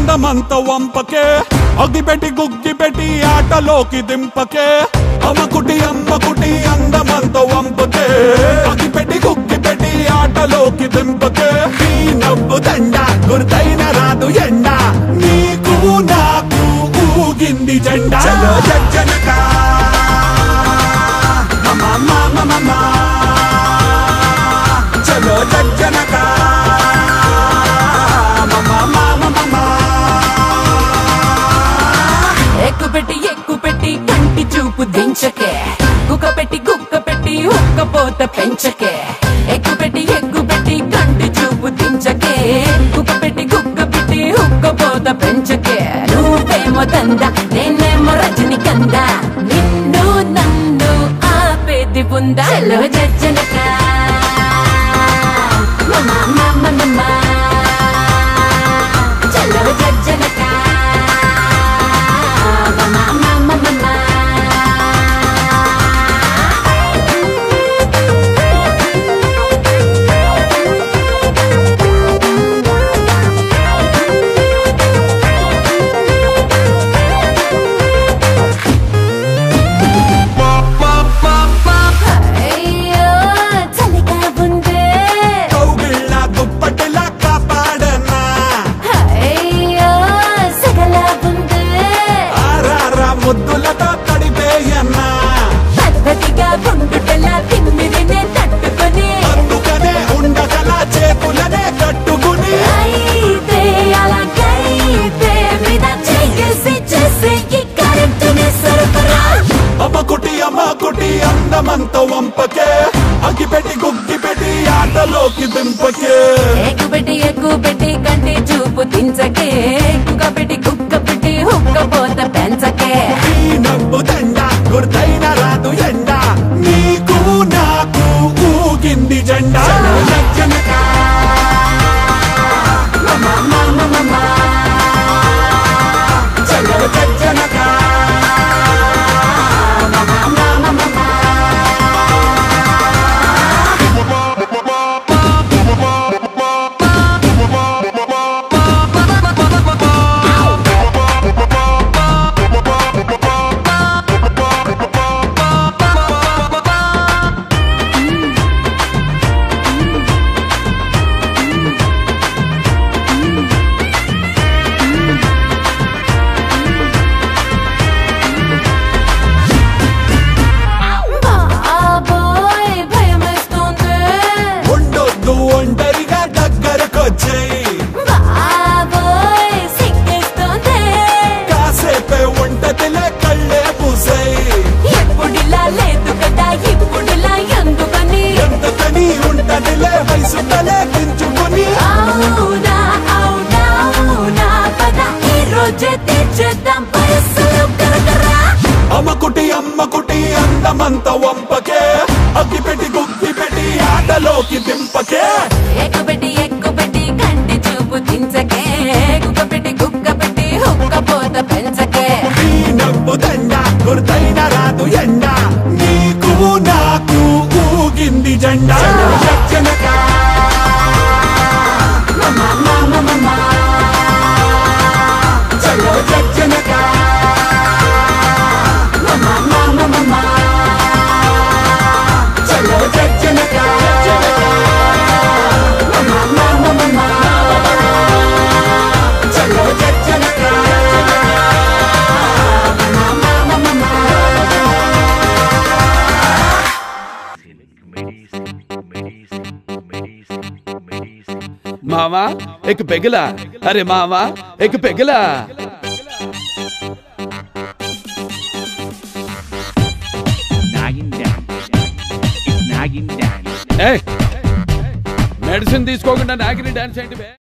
అందమంత వంపకే అగ్గిపెట్టి గుగ్గిపెట్టి ఆటలోకి దింపకే అమ్మకుటి అమ్మకుటి అందమంత వంపకే అగ్గిపెట్టి గుగ్గిపెట్టి ఆటలోకి దింపకే ఈ నవ్వు దండ గుర్తైన రాదు ఎండ నీకు నాకు ఊగింది జెండా చలో జజ్జనక మమ మమ మమ చలో జజ్జనక మమ మమ మమ ఎక్కు పెట్టి ఎక్కు పెట్టి కంటి చూపు దించకే కుక్క పెట్టి కుక్క పెట్టి హుక్కపోత పెంచకే ఎక్కు పెట్టి ఎక్కు పెట్టి కంటి చూపు దించకే కుక్క పెట్టి కుక్క పెట్టి హుక్కపోత పెంచకే నువ్వేమో దంద నేనేమో రజని కంద నిన్ను నన్ను ఆపేది ఉందా చలో జజ్జనక మమ మమ మమ చలో జజ్జనక మమ మమ మమ అయ్యో చలిగా ఉందే కౌగిళ్ళ దుప్పటిలా కాపాడనా అయ్యో సగలా ఉందే ఆరారా ముద్దులతో తడిపేయన్నా పద్ధతిగా ఉండుటలా తిమ్మిదినే తట్టుకొని అందుకనే ఉండగల చేతులనే కట్టుకుని అయితే అలాగైతే మీద చేసి చేసి ఈ కరెంటుని సరఫరా అమ్మకుటి అమ్మకుటి అందమంత వంపకే అగ్గిపెట్టి గుగ్గిపెట్టి ఆటలోకి దింపకే ఎక్కుపెట్టి ఎక్కుపెట్టి కంటి చూపు దించకే కుక్క పెట్టి కుక్క పెట్టి హుక్క పోత పెంచకే ఈ నవ్వు దండ గుర్తైన రాదు ఎండ నీకు నాకు ఊగింది జెండా జనక మమ మమ మమ చలో జనక మమ మమ మమ బాబోయ్ భయమేస్తుంది ఉండొద్దు ఒంటరిగా దగ్గరకొచ్చేయి బాబోయ్ సిగ్గేస్తుంది కాసేపే ఉంటదిలే కళ్ళే పూసేయి ఎప్పుడిలా లేదు కదా ఇప్పుడులా ఎందుకని ఎంతకని ఉంటదిలే వయసు తలే దించుకుని అవునా అవునా అవునా పద ఈ రోజే తీర్చేద్దాం వయస్సులో కరకరా అమ్మకుటి అమ్మకుటి అందమంత వంపకే అగ్గిపెట్టి గుగ్గిపెట్టి ఆటలోకి దింపకే ఎక్కుపెట్టి ఎక్కుపెట్టి కంటి చూపు దించకే కుక్క పెట్టి కుక్క పెట్టి హుక్క పోత పెంచకే ఈ నవ్వు దండ గుర్తైన రాదు ఎండ నీకు నాకు ఊగింది జెండా జనక మమ మమ మమ చలో జనక మమ మమ మమ చలో జనక మమ మమ మమ చలో జనక మమ మమ మమ मामा एक पेगला अरे मामा एक पेगला nagging down. It's nagging down. ఏ మెడిసిన్ తీసుకోకుండా నాగిని డాన్స్ ఏంటి బే